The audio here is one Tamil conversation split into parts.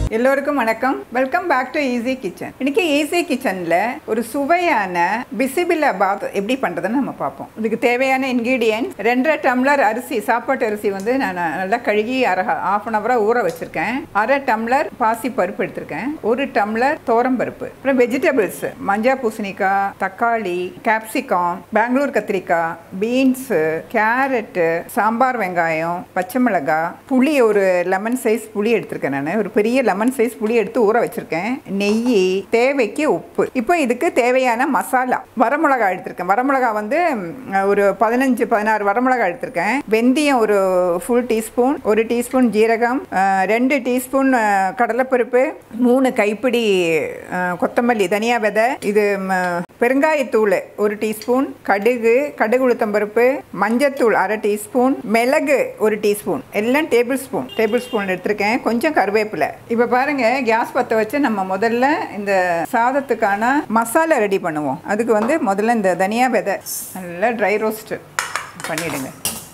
எல்லோருக்கும் வணக்கம் welcome back to easy kitchen இன்னைக்கு ஈஸி கிச்சனில் ஒரு சுவையான பிசிபிலா பாத் எப்படி பண்ணுறதுன்னு நம்ம பார்ப்போம் இதுக்கு தேவையான இன்க்ரீடியன்ட் ரெண்டரை டம்ளர் அரிசி சாப்பாட்டு அரிசி வந்து நான் நல்லா கழுகி அரை ஆஃப் அன் ஹவராக ஊற வச்சுருக்கேன் அரை டம்ளர் பாசி பருப்பு எடுத்திருக்கேன் ஒரு டம்ளர் பருப்பு அப்புறம் வெஜிடபிள்ஸ் மஞ்சள் பூசணிக்காய் தக்காளி கேப்சிகாம் பெங்களூர் கத்திரிக்காய் பீன்ஸு கேரட்டு சாம்பார் வெங்காயம் பச்சை மிளகாய் புளி ஒரு லெமன் சைஸ் புளி எடுத்திருக்கேன் நான் ஒரு பெரிய லெமன் சைஸ் புளி எடுத்து ஊற வச்சிருக்கேன் நெய் தேவைக்கு உப்பு இப்போ இதுக்கு தேவையான மசாலா வரமிளகா எடுத்திருக்கேன் வரமிளகா வந்து ம், ஒரு பதினஞ்சு பதினாறு வரமிளகா எடுத்திருக்கேன் வெந்தயம் ஒரு ஃபுல் டீஸ்பூன் ஒரு டீஸ்பூன் ஜீரகம் அஹ், ரெண்டு டீஸ்பூன் அஹ், கடலைப்பருப்பு மூணு கைப்பிடி அஹ், கொத்தமல்லி தனியா விதை இது ம, பெருங்காயத்தூள் ஒரு டீஸ்பூன் கடுகு கடுகு உளுத்தம்பருப்பு மஞ்சத்தூள் அரை டீஸ்பூன் மிளகு ஒரு டீஸ்பூன் எல்லாம் டேபிள் ஸ்பூன் டேபிள் ஸ்பூன் எடுத்திருக்கேன் கொஞ்சம் கருவேப்பிலை இப்போ பாருங்க கேஸ் பற்ற வச்சு நம்ம முதல்ல இந்த சாதத்துக்கான மசாலா ரெடி பண்ணுவோம் அதுக்கு வந்து முதல்ல இந்த தனியா விதை நல்லா ட்ரை ரோஸ்ட் பண்ணிடுங்க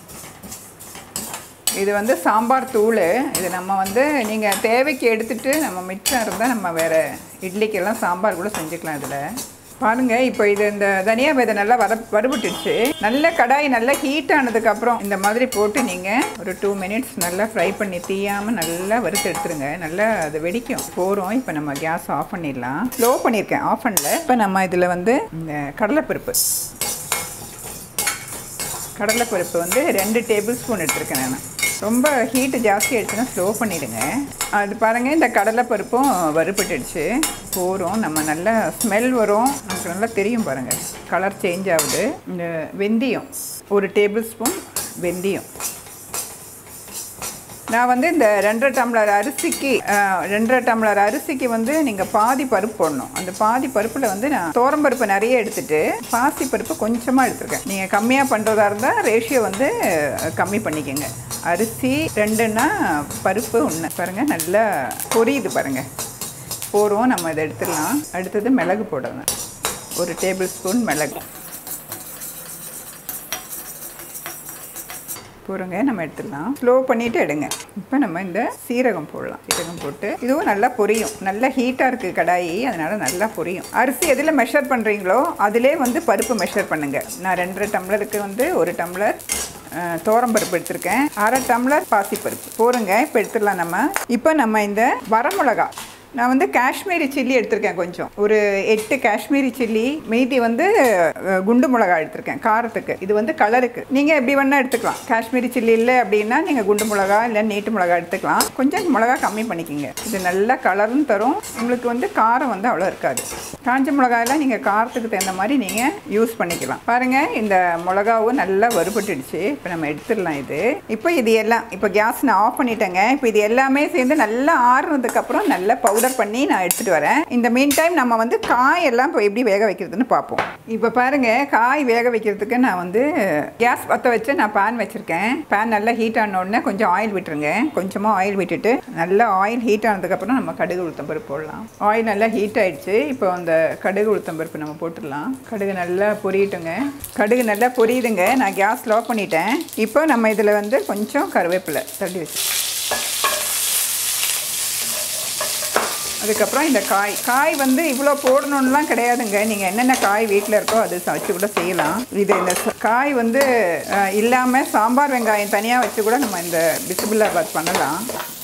இது வந்து சாம்பார் தூள் இது நம்ம வந்து நீங்கள் தேவைக்கு எடுத்துட்டு நம்ம மிச்சம் இருந்தால் நம்ம வேறு இட்லிக்கெல்லாம் சாம்பார் கூட செஞ்சுக்கலாம் இதில் பாருங்க இப்போ இது இந்த தனியா விதை நல்லா வர வறுபட்டுடுச்சு நல்ல கடாய் நல்லா ஹீட் ஆனதுக்கப்புறம் இந்த மாதிரி போட்டு நீங்கள் ஒரு டூ மினிட்ஸ் நல்லா ஃப்ரை பண்ணி தீயாமல் நல்லா வறுத்து எடுத்துருங்க நல்லா அது வெடிக்கும் போகிறோம் இப்போ நம்ம கேஸ் ஆஃப் பண்ணிடலாம் ஸ்லோ பண்ணியிருக்கேன் ஆஃப் பண்ணல இப்போ நம்ம இதில் வந்து இந்த கடலைப்பருப்பு கடலைப்பருப்பு வந்து ரெண்டு டேபிள் ஸ்பூன் எடுத்திருக்கேன் நான் ரொம்ப ஹீட்டு ஜாஸ்தி ஆயிடுச்சுன்னா ஸ்லோ பண்ணிவிடுங்க அது பாருங்கள் இந்த கடலைப்பருப்பும் வறுபட்டுடுச்சு போகிறோம் நம்ம நல்லா ஸ்மெல் வரும் நமக்கு நல்லா தெரியும் பாருங்கள் கலர் சேஞ்ச் ஆகுது இந்த வெந்தயம் ஒரு டேபிள் ஸ்பூன் வெந்தயம் நான் வந்து இந்த ரெண்டரை டம்ளர் அரிசிக்கு அஹ், ரெண்டரை டம்ளர் அரிசிக்கு வந்து நீங்கள் பாதி பருப்பு போடணும் அந்த பாதி பருப்பில் வந்து நான் பருப்பு நிறைய எடுத்துட்டு பாசி பருப்பு கொஞ்சமாக எடுத்துருக்கேன் நீங்கள் கம்மியாக பண்ணுறதா இருந்தால் ரேஷியோ வந்து அஹ், கம்மி பண்ணிக்கோங்க அரிசி ரெண்டுன்னா பருப்பு ஒன்று பாருங்கள் நல்லா பொரியுது பாருங்கள் போகிறோம் நம்ம இதை எடுத்துடலாம் அடுத்தது மிளகு போடணும் ஒரு டேபிள் ஸ்பூன் மிளகு போடுங்க நம்ம எடுத்துடலாம் ஸ்லோ பண்ணிட்டு எடுங்க இப்போ நம்ம இந்த சீரகம் போடலாம் சீரகம் போட்டு இதுவும் நல்லா பொரியும் நல்லா ஹீட்டாக இருக்குது கடாயி அதனால நல்லா பொரியும் அரிசி எதில் மெஷர் பண்ணுறீங்களோ அதிலே வந்து பருப்பு மெஷர் பண்ணுங்க நான் ரெண்டரை டம்ளருக்கு வந்து ஒரு டம்ளர் அஹ், துவரம்பருப்பு எடுத்திருக்கேன் அரை டம்ளர் பாசிப்பருப்பு போருங்க இப்போ எடுத்துடலாம் நம்ம இப்போ நம்ம இந்த வரமிளகா நான் வந்து காஷ்மீரி சில்லி எடுத்திருக்கேன் கொஞ்சம் ஒரு எட்டு காஷ்மீரி சில்லி மீதி வந்து அஹ், குண்டு மிளகா எடுத்திருக்கேன் காரத்துக்கு இது வந்து கலருக்கு நீங்கள் எப்படி வேணால் எடுத்துக்கலாம் காஷ்மீரி சில்லி இல்லை அப்படின்னா நீங்கள் குண்டு மிளகா இல்லை நீட்டு மிளகா எடுத்துக்கலாம் கொஞ்சம் மிளகா கம்மி பண்ணிக்கோங்க இது நல்ல கலரும் தரும் உங்களுக்கு வந்து காரம் வந்து அவ்வளோ இருக்காது காஞ்ச மிளகாயெல்லாம் நீங்கள் காரத்துக்கு தகுந்த மாதிரி நீங்கள் யூஸ் பண்ணிக்கலாம் பாருங்கள் இந்த மிளகாவும் நல்லா வறுபட்டுடுச்சு இப்போ நம்ம எடுத்துடலாம் இது இப்போ இது எல்லாம் இப்போ கேஸ் நான் ஆஃப் பண்ணிட்டேங்க இப்போ இது எல்லாமே சேர்ந்து நல்லா ஆறுனதுக்கப்புறம் நல்லா பவுடர் பண்ணி நான் எடுத்துகிட்டு வரேன் இந்த மீன் டைம் நம்ம வந்து காய் எல்லாம் இப்போ எப்படி வேக வைக்கிறதுன்னு பார்ப்போம் இப்போ பாருங்க காய் வேக வைக்கிறதுக்கு நான் வந்து கேஸ் பற்ற வச்சு நான் பேன் வச்சுருக்கேன் பேன் நல்லா ஹீட் ஆன உடனே கொஞ்சம் ஆயில் விட்டுருங்க கொஞ்சமாக ஆயில் விட்டுட்டு நல்லா ஆயில் ஹீட் ஆனதுக்கப்புறம் நம்ம கடுகு உளுத்தம் பருப்பு போடலாம் ஆயில் நல்லா ஹீட் ஆயிடுச்சு இப்போ அந்த கடுகு உளுத்தம் பருப்பு நம்ம போட்டுடலாம் கடுகு நல்லா பொரியட்டுங்க கடுகு நல்லா பொரியுதுங்க நான் கேஸ் லோ பண்ணிட்டேன் இப்போ நம்ம இதில் வந்து கொஞ்சம் கருவேப்பிலை தள்ளி வச்சு அதுக்கப்புறம் இந்த காய் காய் வந்து இவ்வளோ போடணும்லாம் கிடையாதுங்க நீங்கள் என்னென்ன காய் வீட்டில் இருக்கோ அது வச்சு கூட செய்யலாம் இது இந்த ச- காய் வந்து இல்லாமல் சாம்பார் வெங்காயம் தனியாக வச்சு கூட நம்ம இந்த பிசிபில்லாபாத் பண்ணலாம்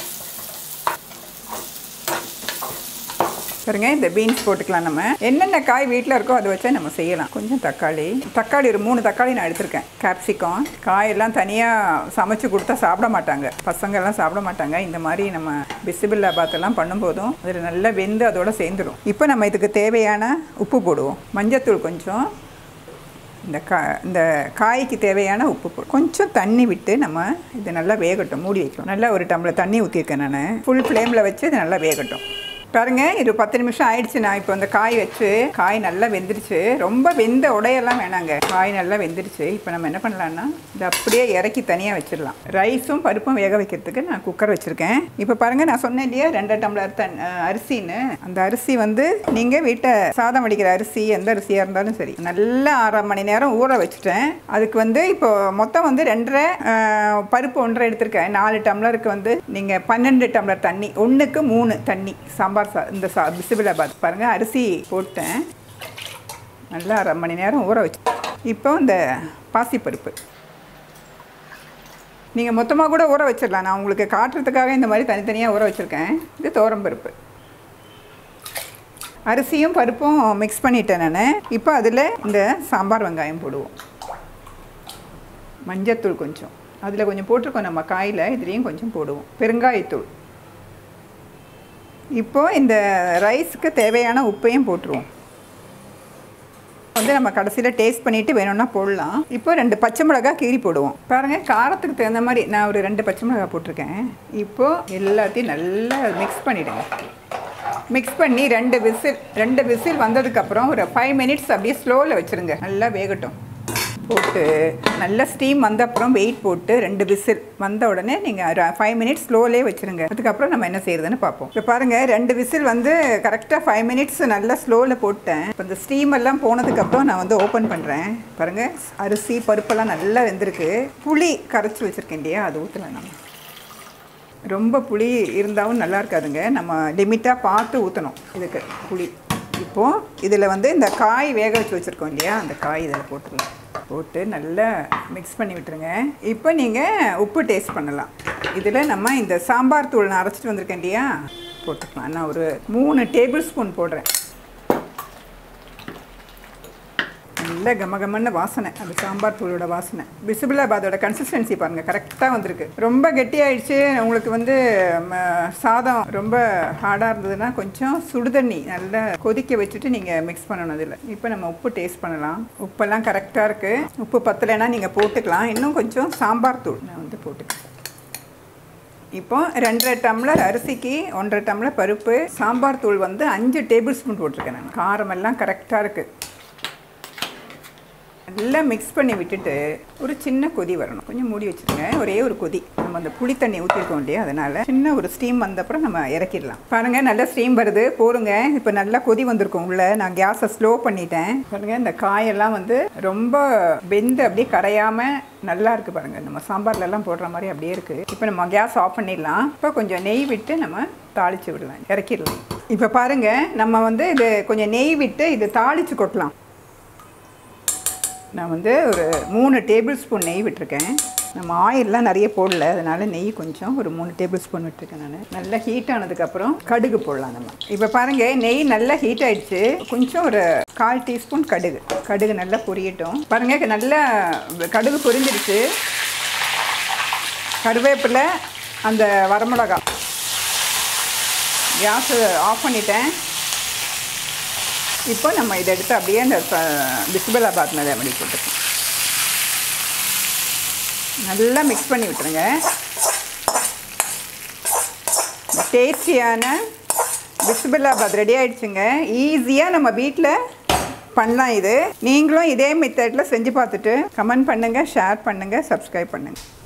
பாருங்க இந்த பீன்ஸ் போட்டுக்கலாம் நம்ம என்னென்ன காய் வீட்டில் இருக்கோ அதை வச்சே நம்ம செய்யலாம் கொஞ்சம் தக்காளி தக்காளி ஒரு மூணு தக்காளி நான் எடுத்திருக்கேன் கேப்சிகம் காயெல்லாம் தனியாக சமைச்சு கொடுத்தா சாப்பிட மாட்டாங்க பசங்கள்லாம் சாப்பிட மாட்டாங்க இந்த மாதிரி நம்ம பிசிபில்லாபாத் எல்லாம் பண்ணும்போதும் அதில் நல்லா வெந்து அதோட சேர்ந்துடும் இப்போ நம்ம இதுக்கு தேவையான உப்பு போடுவோம் மஞ்சத்தூள் கொஞ்சம் இந்த கா இந்த காய்க்கு தேவையான உப்பு போடு கொஞ்சம் தண்ணி விட்டு நம்ம இது நல்லா வேகட்டும் மூடி வைக்கணும் நல்லா ஒரு டம்ளர் தண்ணி ஊற்றிருக்கேன் நான் ஃபுல் ஃப்ளேமில் வச்சு இது நல்லா வேகட்டும் பாருங்க இது பத்து நிமிஷம் ஆயிடுச்சு நான் இப்போ இந்த காய் வச்சு காய் நல்லா வெந்துருச்சு ரொம்ப வெந்த உடையெல்லாம் வேணாங்க காய் நல்லா வெந்துருச்சு இப்போ நம்ம என்ன பண்ணலாம்னா இதை அப்படியே இறக்கி தனியாக வச்சிடலாம் ரைஸும் பருப்பும் வேக வைக்கிறதுக்கு நான் குக்கர் வச்சுருக்கேன் இப்போ பாருங்க நான் சொன்னேன் இல்லையா ரெண்டு டம்ளர் தன் அஹ், அரிசின்னு அந்த அரிசி வந்து நீங்கள் வீட்டை சாதம் வடிக்கிற அரிசி எந்த அரிசியாக இருந்தாலும் சரி நல்லா அரை மணி நேரம் ஊற வச்சுட்டேன் அதுக்கு வந்து இப்போ மொத்தம் வந்து ரெண்டரை அஹ், பருப்பு ஒன்றரை எடுத்திருக்கேன் நாலு டம்ளருக்கு வந்து நீங்கள் பன்னெண்டு டம்ளர் தண்ணி ஒன்றுக்கு மூணு தண்ணி சாம்பார் சா இந்த சா பிசிபிளாபாத் பாருங்கள் அரிசி போட்டேன் நல்லா அரை மணி நேரம் ஊற வச்சு இப்போ இந்த பாசிப்பருப்பு நீங்கள் மொத்தமாக கூட ஊற வச்சிடலாம் நான் உங்களுக்கு காட்டுறதுக்காக இந்த மாதிரி தனித்தனியாக ஊற வச்சுருக்கேன் இது பருப்பு அரிசியும் பருப்பும் மிக்ஸ் பண்ணிட்டேன் நான் இப்போ அதில் இந்த சாம்பார் வெங்காயம் போடுவோம் மஞ்சத்தூள் கொஞ்சம் அதில் கொஞ்சம் போட்டிருக்கோம் நம்ம காயில் இதுலேயும் கொஞ்சம் போடுவோம் பெருங்காயத்தூள் இப்போ இந்த ரைஸ்க்கு தேவையான உப்பையும் போட்டுருவோம் வந்து நம்ம கடைசியில் டேஸ்ட் பண்ணிவிட்டு வேணும்னா போடலாம் இப்போ ரெண்டு பச்சை மிளகாய் கீறி போடுவோம் பாருங்கள் காரத்துக்கு தகுந்த மாதிரி நான் ஒரு ரெண்டு பச்சை மிளகாய் போட்டிருக்கேன் இப்போ எல்லாத்தையும் நல்லா மிக்ஸ் பண்ணிவிடுங்க மிக்ஸ் பண்ணி ரெண்டு விசில் ரெண்டு விசில் வந்ததுக்கப்புறம் ஒரு ஃபைவ் மினிட்ஸ் அப்படியே ஸ்லோவில் வச்சுருங்க நல்லா வேகட்டும் போட்டு நல்லா ஸ்டீம் வந்த அப்புறம் வெயிட் போட்டு ரெண்டு விசில் வந்த உடனே நீங்கள் ஃபைவ் மினிட்ஸ் ஸ்லோலே வச்சுருங்க அதுக்கப்புறம் நம்ம என்ன செய்யறதுன்னு பார்ப்போம் இப்போ பாருங்கள் ரெண்டு விசில் வந்து கரெக்டாக ஃபைவ் மினிட்ஸ் நல்லா ஸ்லோவில் போட்டேன் இப்போ இந்த ஸ்டீம் எல்லாம் போனதுக்கப்புறம் நான் வந்து ஓப்பன் பண்ணுறேன் பாருங்கள் அரிசி பருப்பெல்லாம் நல்லா வெந்திருக்கு புளி கரைச்சி வச்சுருக்கேன் இல்லையா அது ஊற்றலாம் நம்ம ரொம்ப புளி இருந்தாலும் நல்லா இருக்காதுங்க நம்ம லிமிட்டாக பார்த்து ஊற்றணும் இதுக்கு புளி இப்போது இதில் வந்து இந்த காய் வேக வச்சு வச்சுருக்கோம் இல்லையா அந்த காய் இதில் போட்டுடலாம் போட்டு நல்லா மிக்ஸ் பண்ணி விட்டுருங்க இப்போ நீங்கள் உப்பு டேஸ்ட் பண்ணலாம் இதில் நம்ம இந்த சாம்பார் தூள் நான் அரைச்சிட்டு வந்திருக்கேன் இல்லையா போட்டுக்கலாம் நான் ஒரு மூணு டேபிள் ஸ்பூன் போடுறேன் நல்ல கமகமன்னு வாசனை அந்த சாம்பார் தூளோட வாசனை பிசிபிளாபாதோட கன்சிஸ்டன்சி பாருங்கள் கரெக்டாக வந்திருக்கு ரொம்ப கெட்டியாயிடுச்சு உங்களுக்கு வந்து ம, சாதம் ரொம்ப ஹார்டாக இருந்ததுன்னா கொஞ்சம் சுடுதண்ணி நல்லா கொதிக்க வச்சுட்டு நீங்கள் மிக்ஸ் பண்ணணும் இதில் இப்போ நம்ம உப்பு டேஸ்ட் பண்ணலாம் உப்பெல்லாம் கரெக்டாக இருக்குது உப்பு பத்தலைன்னா நீங்கள் போட்டுக்கலாம் இன்னும் கொஞ்சம் சாம்பார் தூள் நான் வந்து போட்டுக்கிறேன் இப்போ ரெண்டரை டம்ளர் அரிசிக்கு ஒன்றரை டம்ளர் பருப்பு சாம்பார் தூள் வந்து அஞ்சு டேபிள் ஸ்பூன் போட்டிருக்கேன் நான் காரமெல்லாம் கரெக்டாக இருக்குது நல்லா மிக்ஸ் பண்ணி விட்டுட்டு ஒரு சின்ன கொதி வரணும் கொஞ்சம் மூடி வச்சுருங்க ஒரே ஒரு கொதி நம்ம அந்த புளி தண்ணி ஊற்றிருக்கோம் இல்லையா அதனால் சின்ன ஒரு ஸ்டீம் வந்தப்புறம் நம்ம இறக்கிடலாம் பாருங்கள் நல்லா ஸ்டீம் வருது போருங்க இப்போ நல்லா கொதி வந்திருக்கும் உள்ள நான் கேஸை ஸ்லோ பண்ணிட்டேன் பாருங்கள் இந்த காயெல்லாம் வந்து ரொம்ப வெந்து அப்படியே கரையாமல் நல்லா இருக்குது பாருங்கள் நம்ம சாம்பார்லலாம் போடுற மாதிரி அப்படியே இருக்குது இப்போ நம்ம கேஸ் ஆஃப் பண்ணிடலாம் இப்போ கொஞ்சம் நெய் விட்டு நம்ம தாளித்து விடலாம் இறக்கிடலாம் இப்போ பாருங்கள் நம்ம வந்து இது கொஞ்சம் நெய் விட்டு இது தாளித்து கொட்டலாம் நான் வந்து ஒரு மூணு டேபிள் ஸ்பூன் நெய் விட்டுருக்கேன் நம்ம ஆயிலெலாம் நிறைய போடல அதனால நெய் கொஞ்சம் ஒரு மூணு டேபிள் ஸ்பூன் விட்டுருக்கேன் நான் நல்லா ஹீட் ஆனதுக்கப்புறம் கடுகு போடலாம் நம்ம இப்போ பாருங்கள் நெய் நல்லா ஹீட் ஆயிடுச்சு கொஞ்சம் ஒரு கால் டீஸ்பூன் கடுகு கடுகு நல்லா பொரியட்டும் பாருங்கள் நல்லா கடுகு பொரிஞ்சிருச்சு கருவேப்பிலை அந்த வரமிளகா கேஸு ஆஃப் பண்ணிட்டேன் இப்போ நம்ம இதை எடுத்து அப்படியே அந்த பிஸ்பலாபாத் மேலே அப்படி போட்டுக்கோம் நல்லா மிக்ஸ் பண்ணி விட்டுருங்க டேஸ்டியான பிஸ்பில்லாபாத் ரெடி ஆயிடுச்சுங்க ஈஸியாக நம்ம வீட்டில் பண்ணலாம் இது நீங்களும் இதே மெத்தடில் செஞ்சு பார்த்துட்டு கமெண்ட் பண்ணுங்கள் ஷேர் பண்ணுங்கள் சப்ஸ்கிரைப் பண்ணுங்கள்